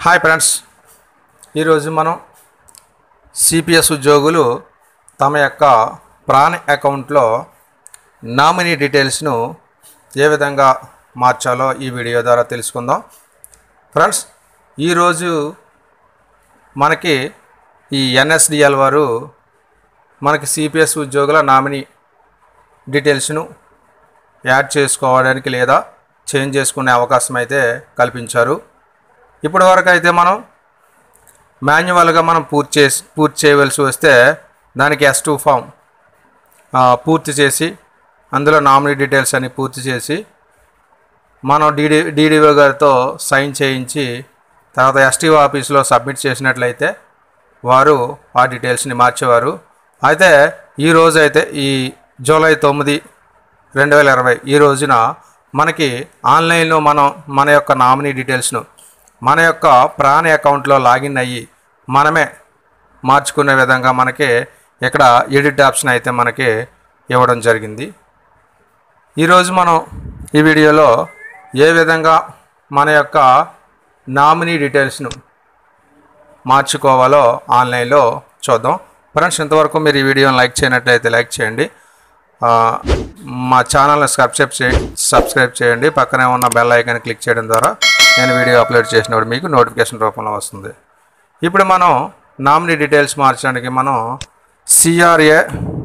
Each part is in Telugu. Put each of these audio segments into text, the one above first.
హాయ్ ఫ్రెండ్స్ ఈరోజు మనం సిపిఎస్ ఉద్యోగులు తమ యొక్క ప్రాన్ అకౌంట్లో నామినీ డీటెయిల్స్ను ఏ విధంగా మార్చాలో ఈ వీడియో ద్వారా తెలుసుకుందాం ఫ్రెండ్స్ ఈరోజు మనకి ఈ ఎన్ఎస్డిఎల్ వారు మనకి సిపిఎస్ ఉద్యోగుల నామినీ డీటెయిల్స్ను యాడ్ చేసుకోవడానికి లేదా చేంజ్ చేసుకునే అవకాశం అయితే కల్పించారు ఇప్పటి వరకు అయితే మనం మాన్యువల్గా మనం పూర్తి చేసి పూర్తి చేయవలసి వస్తే దానికి ఎస్ టూ ఫామ్ పూర్తి చేసి అందులో నామినీ డీటెయిల్స్ అని పూర్తి చేసి మనం డీడీ డీడీఓ గారితో సైన్ చేయించి తర్వాత ఎస్టీఓ ఆఫీస్లో సబ్మిట్ చేసినట్లయితే వారు ఆ డీటెయిల్స్ని మార్చేవారు అయితే ఈ రోజు అయితే ఈ జూలై తొమ్మిది రెండు వేల ఇరవై ఈ రోజున మనకి ఆన్లైన్లో మనం మన యొక్క నామినీ డీటెయిల్స్ను మన యొక్క ప్రాణ అకౌంట్లో లాగిన్ అయ్యి మనమే మార్చుకునే విధంగా మనకి ఇక్కడ ఎడిట్ ఆప్షన్ అయితే మనకి ఇవ్వడం జరిగింది ఈరోజు మనం ఈ వీడియోలో ఏ విధంగా మన యొక్క నామినీ డీటెయిల్స్ను మార్చుకోవాలో ఆన్లైన్లో చూద్దాం ఫ్రెండ్స్ ఇంతవరకు మీరు ఈ వీడియోని లైక్ చేయనట్లయితే లైక్ చేయండి ఆ, మా ఛానల్ని సబ్స్క్రైబ్ చే సబ్స్క్రైబ్ చేయండి పక్కనే ఉన్న బెల్ ఐకాన్ క్లిక్ చేయడం ద్వారా నేను వీడియో అప్లోడ్ చేసినప్పుడు మీకు నోటిఫికేషన్ రూపంలో వస్తుంది ఇప్పుడు మనం నామినీ డీటెయిల్స్ మార్చడానికి మనం CRA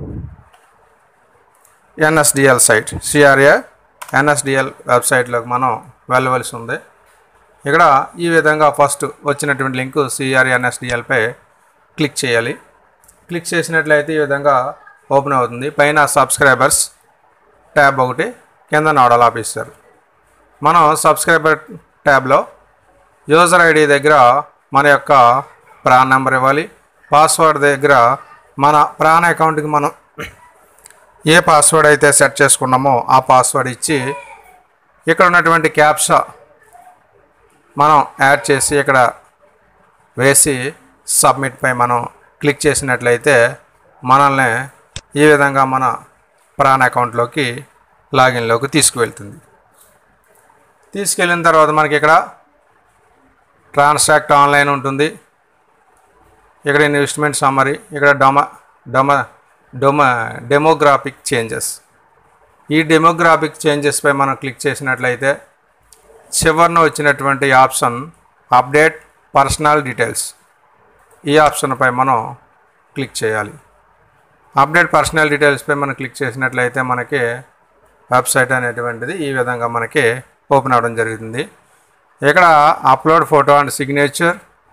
NSDL site CRA NSDL వెబ్సైట్లోకి మనం వెళ్ళవలసి ఉంది ఇక్కడ ఈ విధంగా ఫస్ట్ వచ్చినటువంటి లింక్ సిఆర్ఎన్ఎస్డిఎల్పై క్లిక్ చేయాలి క్లిక్ చేసినట్లయితే ఈ విధంగా ఓపెన్ అవుతుంది పైన సబ్స్క్రైబర్స్ ట్యాబ్ ఒకటి కింద నోడల్ ఆఫీసర్ మనం సబ్స్క్రైబర్ ట్యాబ్లో యూజర్ ఐడి దగ్గర మన యొక్క ప్రాన్ నెంబర్ ఇవ్వాలి పాస్వర్డ్ దగ్గర మన ప్రాన్ అకౌంట్కి మనం ఏ పాస్వర్డ్ అయితే సెట్ చేసుకున్నామో ఆ పాస్వర్డ్ ఇచ్చి ఇక్కడ ఉన్నటువంటి క్యాప్షా మనం యాడ్ చేసి ఇక్కడ వేసి సబ్మిట్ పై మనం క్లిక్ చేసినట్లయితే మనల్ని ఈ విధంగా మన ప్రాన్ అకౌంట్లోకి లాగిన్లోకి తీసుకువెళ్తుంది తీసుకెళ్ళిన తర్వాత మనకి ఇక్కడ ట్రాన్సాక్ట్ ఆన్లైన్ ఉంటుంది ఇక్కడ ఇన్వెస్ట్మెంట్ సమ్మరీ ఇక్కడ డొమ డొమ డొమ డెమోగ్రాఫిక్ చేంజెస్ ఈ డెమోగ్రాఫిక్ చేంజెస్పై మనం క్లిక్ చేసినట్లయితే చివరిన వచ్చినటువంటి ఆప్షన్ అప్డేట్ పర్సనల్ డీటెయిల్స్ ఈ ఆప్షన్పై మనం క్లిక్ చేయాలి అప్డేట్ పర్సనల్ డీటెయిల్స్పై మనం క్లిక్ చేసినట్లయితే మనకి వెబ్సైట్ అనేటువంటిది ఈ విధంగా మనకి ఓపెన్ అవ్వడం జరుగుతుంది ఇక్కడ అప్లోడ్ ఫోటో అండ్ సిగ్నేచర్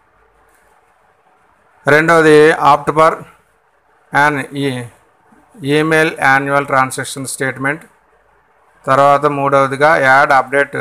రెండవది ఆప్ట్ ఫర్ అండ్ ఈ ఈమెయిల్ యాన్యువల్ ట్రాన్సాక్షన్ స్టేట్మెంట్ తర్వాత మూడవదిగా add update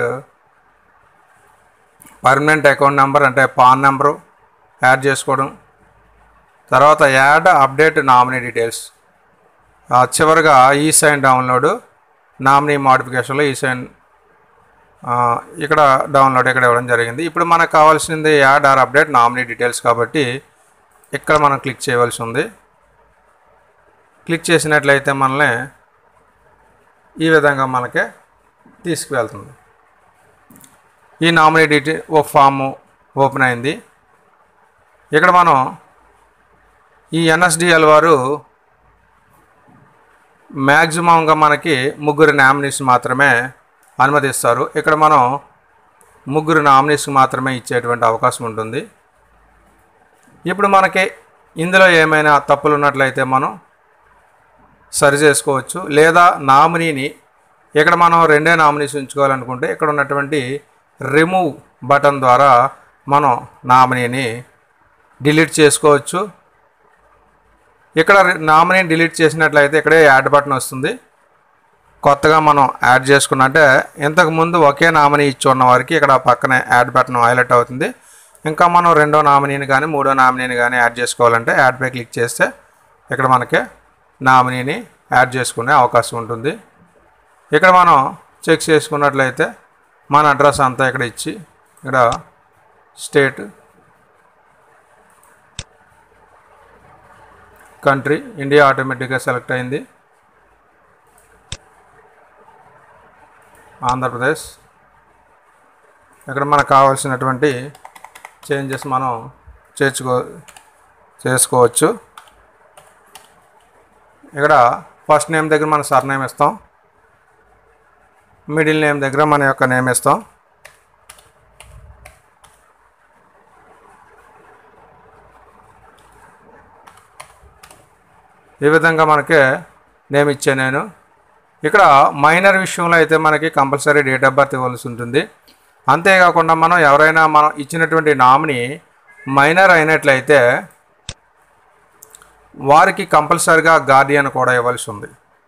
permanent account number అంటే పాన్ నెంబరు యాడ్ చేసుకోవడం తర్వాత యాడ్ అప్డేట్ నామినీ డీటెయిల్స్ ఆ చివరిగా ఈ సైన్ డౌన్లోడ్ నామినీ మోడిఫికేషన్లో ఈ సైన్ ఇక్కడ డౌన్లోడ్ ఇక్కడ ఇవ్వడం జరిగింది ఇప్పుడు మనకు కావాల్సింది add or update nominee details కాబట్టి ఇక్కడ మనం క్లిక్ చేయవలసి ఉంది క్లిక్ చేసినట్లయితే మనల్ని ఈ విధంగా మనకి తీసుకువెళ్తుంది ఈ నామినీ డీటెయిల్ ఓ ఫాము ఓపెన్ అయింది ఇక్కడ మనం ఈ ఎన్ఎస్డిఎల్ వారు మ్యాక్సిమంగా మనకి ముగ్గురు నామినీస్ మాత్రమే అనుమతిస్తారు ఇక్కడ మనం ముగ్గురు నామినీస్ మాత్రమే ఇచ్చేటువంటి అవకాశం ఉంటుంది ఇప్పుడు మనకి ఇందులో ఏమైనా తప్పులు ఉన్నట్లయితే మనం సరి చేసుకోవచ్చు లేదా నామినీని ఇక్కడ మనం రెండే నామినీస్ ఉంచుకోవాలనుకుంటే ఇక్కడ ఉన్నటువంటి రిమూవ్ బటన్ ద్వారా మనం నామినీని డిలీట్ చేసుకోవచ్చు ఇక్కడ నామినీని డిలీట్ చేసినట్లయితే ఇక్కడే యాడ్ బటన్ వస్తుంది కొత్తగా మనం యాడ్ చేసుకున్న అంటే ఇంతకుముందు ఒకే నామినీ ఇచ్చి ఉన్న వారికి ఇక్కడ పక్కనే యాడ్ బటన్ హైలైట్ అవుతుంది ఇంకా మనం రెండో నామినీని కానీ మూడో నామినీని కానీ యాడ్ చేసుకోవాలంటే యాడ్పై క్లిక్ చేస్తే ఇక్కడ మనకి నామినీని యాడ్ చేసుకునే అవకాశం ఉంటుంది ఇక్కడ మనం చెక్ చేసుకున్నట్లయితే మన అడ్రస్ అంతా ఇక్కడ ఇచ్చి ఇక్కడ స్టేట్ కంట్రీ ఇండియా ఆటోమేటిక్గా సెలెక్ట్ అయింది ఆంధ్రప్రదేశ్ ఇక్కడ మనకు కావాల్సినటువంటి చేంజెస్ మనం చేర్చుకో చేసుకోవచ్చు ఇక్కడ ఫస్ట్ నేమ్ దగ్గర మన సర్ నేమ్ ఇస్తాం మిడిల్ నేమ్ దగ్గర మన యొక్క నేమ్ ఇస్తాం ఈ విధంగా మనకి నేమ్ ఇచ్చా నేను ఇక్కడ మైనర్ విషయంలో అయితే మనకి కంపల్సరీ డేట్ ఆఫ్ బర్త్ ఇవ్వాల్సి ఉంటుంది అంతేకాకుండా మనం ఎవరైనా మనం ఇచ్చినటువంటి నామిని మైనర్ అయినట్లయితే వారికి కంపల్సరిగా గార్డియన్ కూడా ఇవ్వాల్సి ఉంది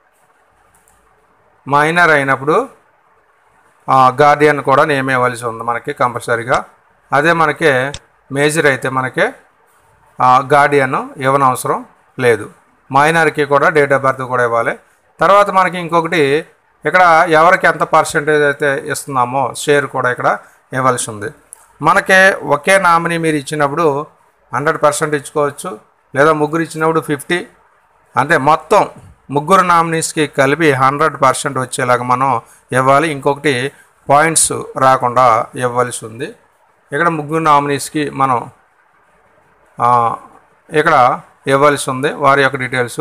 మైనర్ అయినప్పుడు గార్డియన్ కూడా నేమ్ ఇవ్వాల్సి ఉంది మనకి కంపల్సరీగా అదే మనకి మేజర్ అయితే మనకి గార్డియన్ ఇవ్వనవసరం లేదు మైనర్కి కూడా డేట్ ఆఫ్ బర్త్ కూడా ఇవ్వాలి తర్వాత మనకి ఇంకొకటి ఇక్కడ ఎవరికి ఎంత పర్సెంటేజ్ అయితే ఇస్తున్నామో షేర్ కూడా ఇక్కడ ఇవ్వాల్సి ఉంది మనకి ఒకే నామినీ మీరు ఇచ్చినప్పుడు హండ్రెడ్ పర్సెంట్ ఇచ్చుకోవచ్చు లేదా ముగ్గురు ఇచ్చినప్పుడు ఫిఫ్టీ అంటే మొత్తం ముగ్గురు నామినీస్కి కలిపి హండ్రెడ్ పర్సెంట్ వచ్చేలాగా మనం ఇవ్వాలి ఇంకొకటి పాయింట్స్ రాకుండా ఇవ్వాల్సి ఉంది ఇక్కడ ముగ్గురు నామినీస్కి మనం ఆ, ఇక్కడ ఇవ్వాల్సి ఉంది వారి యొక్క డీటెయిల్స్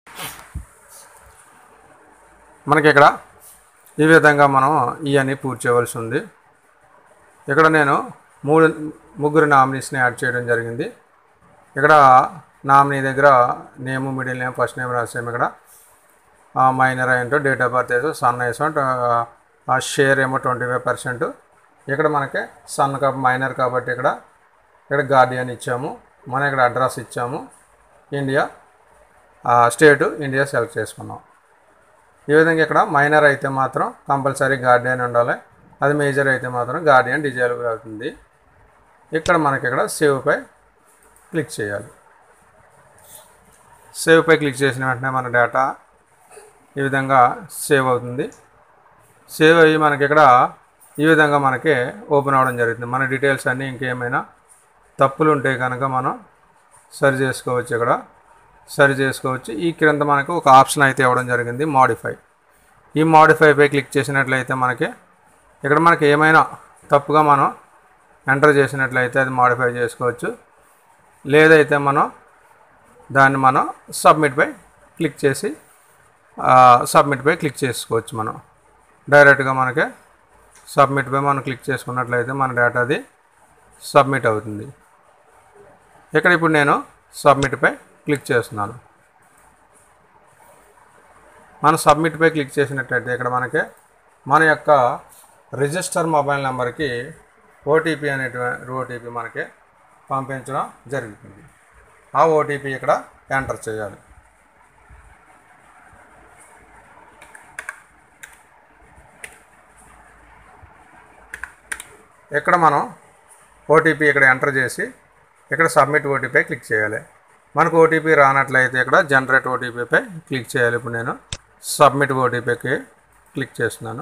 మనకి ఇక్కడ ఈ విధంగా మనం ఇవన్నీ పూర్తి చేయవలసి ఉంది ఇక్కడ నేను మూడు ముగ్గురు నామినీస్ని యాడ్ చేయడం జరిగింది ఇక్కడ నామినీ దగ్గర name middle name first name రాసాము ఇక్కడ మైనర్ ఏంటో డేట్ ఆఫ్ బర్త్ వేసాం సన్ వేసాం ఆ షేర్ ఏమో ట్వంటీ ఫైవ్ పర్సెంట్ ఇక్కడ మనకి సన్ కాబట్టి మైనర్ కాబట్టి ఇక్కడ ఇక్కడ గార్డియన్ ఇచ్చాము మనం ఇక్కడ అడ్రస్ ఇచ్చాము ఇండియా స్టేటు ఇండియా సెలెక్ట్ చేసుకున్నాం ఈ విధంగా ఇక్కడ మైనర్ అయితే మాత్రం కంపల్సరీ గార్డియన్ ఉండాలి అది మేజర్ అయితే మాత్రం గార్డియన్ డిజేబుల్ అవుతుంది ఇక్కడ మనకి ఇక్కడ సేవ్ పై క్లిక్ చేయాలి సేవ్ పై క్లిక్ చేసిన వెంటనే మన డేటా ఈ విధంగా సేవ్ అవుతుంది సేవ్ అయ్యి మనకి ఇక్కడ ఈ విధంగా మనకి ఓపెన్ అవ్వడం జరుగుతుంది మన డీటెయిల్స్ అన్నీ ఇంకేమైనా తప్పులు ఉంటే కనుక మనం సరి చేసుకోవచ్చు ఇక్కడ సరి చేసుకోవచ్చు ఈ క్రింద మనకు ఒక ఆప్షన్ అయితే ఇవ్వడం జరిగింది మాడిఫై ఈ మాడిఫై పై క్లిక్ చేసినట్లయితే మనకి ఇక్కడ మనకి ఏమైనా తప్పుగా మనం ఎంటర్ చేసినట్లయితే అది మాడిఫై చేసుకోవచ్చు లేదైతే మనం దాన్ని మనం సబ్మిట్ పై క్లిక్ చేసి సబ్మిట్ పై క్లిక్ చేసుకోవచ్చు మనం డైరెక్ట్గా మనకి సబ్మిట్ పై మనం క్లిక్ చేసుకున్నట్లయితే మన డేటా అది సబ్మిట్ అవుతుంది ఇక్కడ ఇప్పుడు నేను సబ్మిట్ పై క్లిక్ చేస్తున్నాను మనం సబ్మిట్ పై క్లిక్ చేసినట్లయితే ఇక్కడ మనకి మన యొక్క రిజిస్టర్ మొబైల్ నెంబర్కి ఓటీపీ అనేటువంటి ఓటీపీ మనకి పంపించడం జరుగుతుంది ఆ ఓటీపీ ఇక్కడ ఎంటర్ చేయాలి ఇక్కడ మనం ఓటీపీ ఇక్కడ ఎంటర్ చేసి ఇక్కడ సబ్మిట్ ఓటీపీ క్లిక్ చేయాలి మనకు ఓటీపీ రానట్లయితే ఇక్కడ జనరేట్ ఓటీపీపై క్లిక్ చేయాలి ఇప్పుడు నేను సబ్మిట్ ఓటీపీకి క్లిక్ చేస్తున్నాను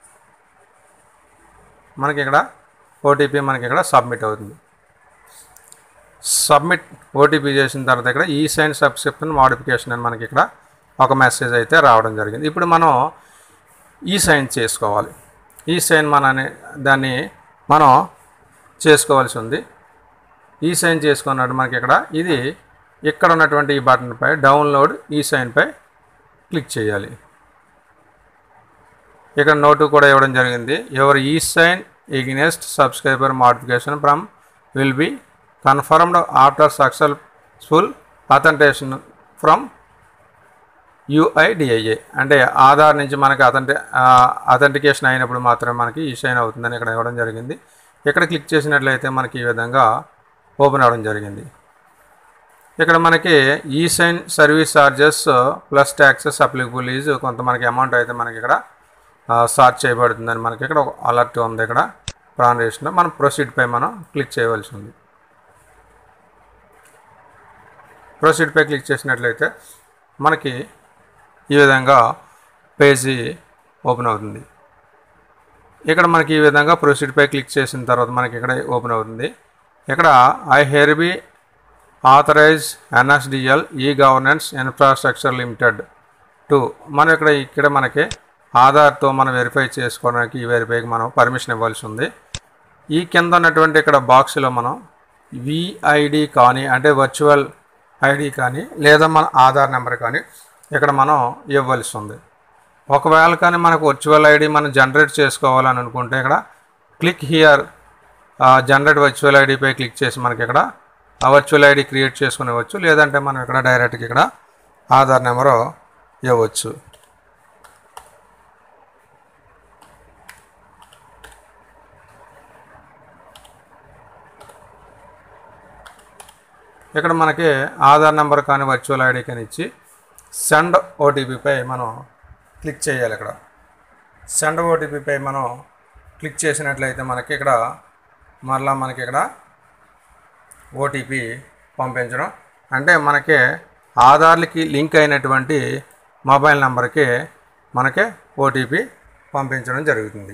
మనకి ఇక్కడ ఓటీపీ మనకి ఇక్కడ సబ్మిట్ అవుతుంది సబ్మిట్ ఓటీపీ చేసిన తర్వాత ఇక్కడ ఈ సైన్ సబ్స్క్రిప్షన్ మోడిఫికేషన్ అని మనకి ఇక్కడ ఒక మెసేజ్ అయితే రావడం జరిగింది ఇప్పుడు మనం ఈ సైన్ చేసుకోవాలి ఈ సైన్ మన దాన్ని మనం చేసుకోవాల్సి ఉంది ఈ సైన్ చేసుకున్నట్టు మనకి ఇక్కడ ఇది ఇక్కడ ఉన్నటువంటి ఈ బటన్పై డౌన్లోడ్ ఈ సైన్పై క్లిక్ చేయాలి ఇక్కడ నోటు కూడా ఇవ్వడం జరిగింది ever e sign against subscriber modification from will be confirmed after successful authentication from UIDAI అంటే ఆధార్ నుంచి మనకి అథెంటి అథెంటికేషన్ అయినప్పుడు మాత్రమే మనకి ఈ సైన్ అవుతుందని ఇక్కడ ఇవ్వడం జరిగింది ఇక్కడ క్లిక్ చేసినట్లయితే మనకి ఈ విధంగా ఓపెన్ అవ్వడం జరిగింది ఇక్కడ మనకి e sign service charges plus taxes applicable is కొంత మనకి అమౌంట్ అయితే మనకి ఇక్కడ సార్జ్ చేయబడుతుందని మనకి ఇక్కడ ఒక అలర్ట్ ఉంది ఇక్కడ ట్రాన్సాక్షన్ మనం ప్రొసీడ్ పై మనం క్లిక్ చేయవలసి ఉంది ప్రొసీడ్ పై క్లిక్ చేసినట్లయితే మనకి ఈ విధంగా పేజీ ఓపెన్ అవుతుంది ఇక్కడ మనకి ఈ విధంగా ప్రొసీడ్ పై క్లిక్ చేసిన తర్వాత మనకి ఇక్కడ ఓపెన్ అవుతుంది ఇక్కడ I hereby authorize NSDL e governance infrastructure limited to మనం ఇక్కడ ఇక్కడ మనకి ఆధార్తో మనం వెరిఫై చేసుకోవడానికి ఈ వెరిఫైకి మనం పర్మిషన్ ఇవ్వాల్సి ఉంది ఈ కింద ఉన్నటువంటి ఇక్కడ బాక్స్లో మనం విఐడి కానీ అంటే వర్చువల్ ఐడి కానీ లేదా మన ఆధార్ నెంబర్ కానీ ఇక్కడ మనం ఇవ్వాల్సి ఉంది ఒకవేళ కానీ మనకు వర్చువల్ ఐడి మనం జనరేట్ చేసుకోవాలని అనుకుంటే ఇక్కడ క్లిక్ హియర్ జనరేట్ వర్చువల్ ఐడిపై క్లిక్ చేసి మనకి ఇక్కడ ఆ వర్చువల్ ఐడి క్రియేట్ చేసుకునేవచ్చు లేదంటే మనం ఇక్కడ డైరెక్ట్గా ఇక్కడ ఆధార్ నెంబరు ఇవ్వచ్చు ఇక్కడ మనకి ఆధార్ నెంబర్ కానీ వర్చువల్ ఐడి కానీ ఇచ్చి సెండ్ ఓటీపీపై మనం క్లిక్ చేయాలి ఇక్కడ సెండ్ ఓటీపీపై మనం క్లిక్ చేసినట్లయితే మనకి ఇక్కడ మరలా మనకి ఇక్కడ ఓటీపీ పంపించడం అంటే మనకి ఆధార్లకి లింక్ అయినటువంటి మొబైల్ నెంబర్కి మనకి ఓటీపీ పంపించడం జరుగుతుంది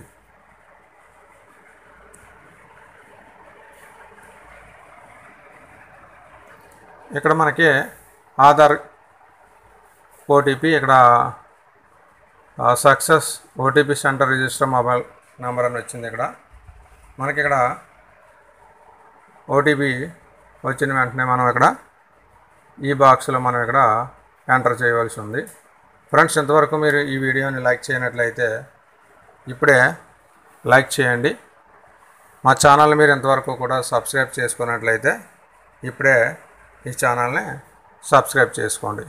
ఇక్కడ మనకి ఆధార్ ఓటీపీ ఇక్కడ success OTP sent to register mobile number అని వచ్చింది ఇక్కడ మనకి ఇక్కడ ఓటీపీ వచ్చిన వెంటనే మనం ఇక్కడ ఈ బాక్స్లో మనం ఇక్కడ ఎంటర్ చేయవలసి ఉంది ఫ్రెండ్స్ ఇంతవరకు మీరు ఈ వీడియోని లైక్ చేయనట్లయితే ఇప్పుడే లైక్ చేయండి మా ఛానల్ మీరు ఇంతవరకు కూడా సబ్స్క్రైబ్ చేసుకున్నట్లయితే ఇప్పుడే ఈ ఛానల్ని సబ్స్క్రైబ్ చేసుకోండి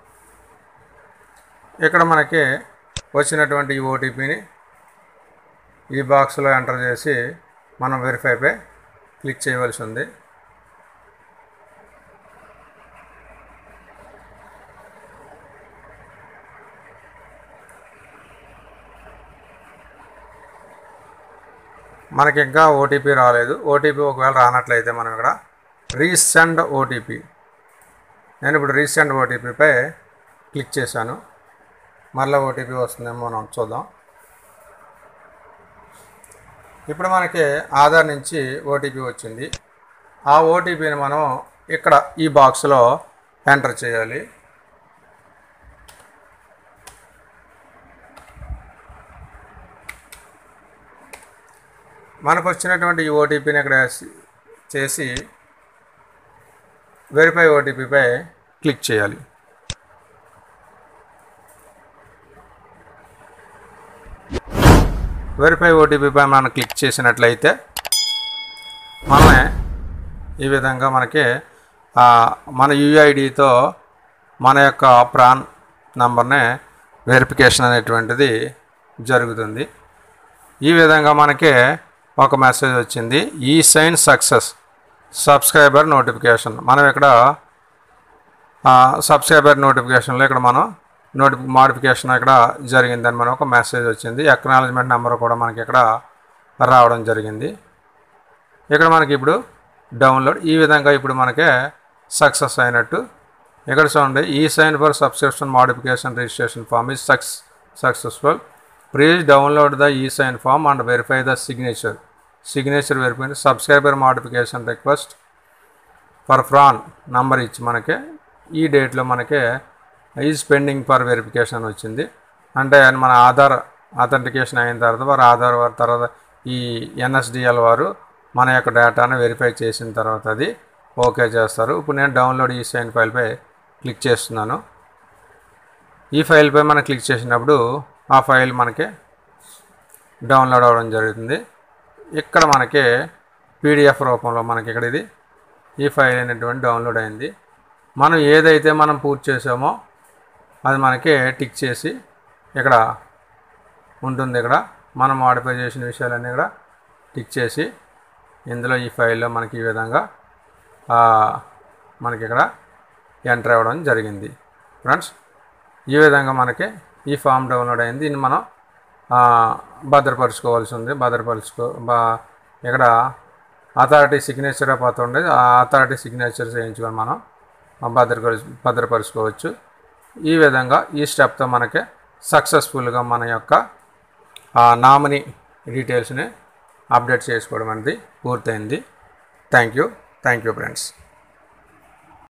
ఇక్కడ మనకి వచ్చినటువంటి ఈ ఓటీపీని ఈ బాక్స్లో ఎంటర్ చేసి మనం వెరిఫైపై క్లిక్ చేయవలసి ఉంది మనకి ఇంకా ఓటీపీ రాలేదు ఓటీపీ ఒకవేళ రానట్లయితే మనం ఇక్కడ రీసెండ్ ఓటీపీ నేను ఇప్పుడు రీసెండ్ ఓటీపీపై క్లిక్ చేశాను మళ్ళీ ఓటీపీ వస్తుందేమో మనం చూద్దాం ఇప్పుడు మనకి ఆధార్ నుంచి ఓటీపీ వచ్చింది ఆ ఓటీపీని మనం ఇక్కడ ఈ బాక్స్లో ఎంటర్ చేయాలి మనకు వచ్చినటువంటి ఈ ఓటీపీని ఇక్కడ చేసి వెరిఫై ఓటీపీపై క్లిక్ చేయాలి వెరిఫై ఓటీపీపై మనం క్లిక్ చేసినట్లయితే మనమే ఈ విధంగా మనకి ఆ, మన యూఐడితో మన యొక్క ప్రాన్ నంబర్నే వెరిఫికేషన్ అనేటువంటిది జరుగుతుంది ఈ విధంగా మనకి ఒక మెసేజ్ వచ్చింది ఈ సైన్ సక్సెస్ సబ్స్క్రైబర్ నోటిఫికేషన్ మనం ఇక్కడ సబ్స్క్రైబర్ నోటిఫికేషన్లో ఇక్కడ మనం నోటి మోడిఫికేషన్ ఇక్కడ జరిగిందని మనం ఒక మెసేజ్ వచ్చింది ఎక్నాలజ్మెంట్ నెంబర్ కూడా మనకి ఇక్కడ రావడం జరిగింది ఇక్కడ మనకి ఇప్పుడు డౌన్లోడ్ ఈ విధంగా ఇప్పుడు మనకి సక్సెస్ అయినట్టు ఇక్కడ చూడండి ఈ sign for subscription modification registration form is సక్స్ successful please download the e sign form and verify the signature signature verify subscriber modification request for PRAN number ఇచ్చి మనకి ఈ డేట్లో మనకి ఈజ్ పెండింగ్ ఫర్ వెరిఫికేషన్ వచ్చింది అంటే మన ఆధార్ అథెంటికేషన్ అయిన తర్వాత వారు ఆధార్ వారి తర్వాత ఈ ఎన్ఎస్డిఎల్ వారు మన యొక్క డేటాను వెరిఫై చేసిన తర్వాత అది ఓకే చేస్తారు ఇప్పుడు నేను డౌన్లోడ్ ఈ సైన్ ఫైల్పై క్లిక్ చేస్తున్నాను ఈ ఫైల్పై మనం క్లిక్ చేసినప్పుడు ఆ ఫైల్ మనకి డౌన్లోడ్ అవ్వడం జరుగుతుంది ఇక్కడ మనకి పీడిఎఫ్ రూపంలో మనకి ఇక్కడ ఇది ఈ ఫైల్ అనేటువంటి డౌన్లోడ్ అయింది మనం ఏదైతే మనం పూర్తి చేసామో అది మనకి టిక్ చేసి ఇక్కడ ఉంటుంది ఇక్కడ మనం మాడిఫై చేసిన విషయాలన్నీ ఇక్కడ టిక్ చేసి ఇందులో ఈ ఫైల్లో మనకి ఈ విధంగా ఆ, మనకి ఇక్కడ ఎంటర్ అవ్వడం జరిగింది ఫ్రెండ్స్ ఈ విధంగా మనకి ఈ ఫామ్ డౌన్లోడ్ అయింది దీన్ని మనం ఆ, భద్రపరుచుకోవాల్సి ఉంది భద్రపరుచుకో బా ఇక్కడ అథారిటీ సిగ్నేచర్ పోతా ఉండేది ఆ అథారిటీ సిగ్నేచర్ చేయించుకొని మనం భద్రపరు భద్రపరుచుకోవచ్చు ఈ విధంగా ఈ స్టెప్తో మనకి సక్సెస్ఫుల్గా మన యొక్క నామినీ డీటెయిల్స్ని అప్డేట్ చేసుకోవడం అనేది పూర్తయింది thank you thank you friends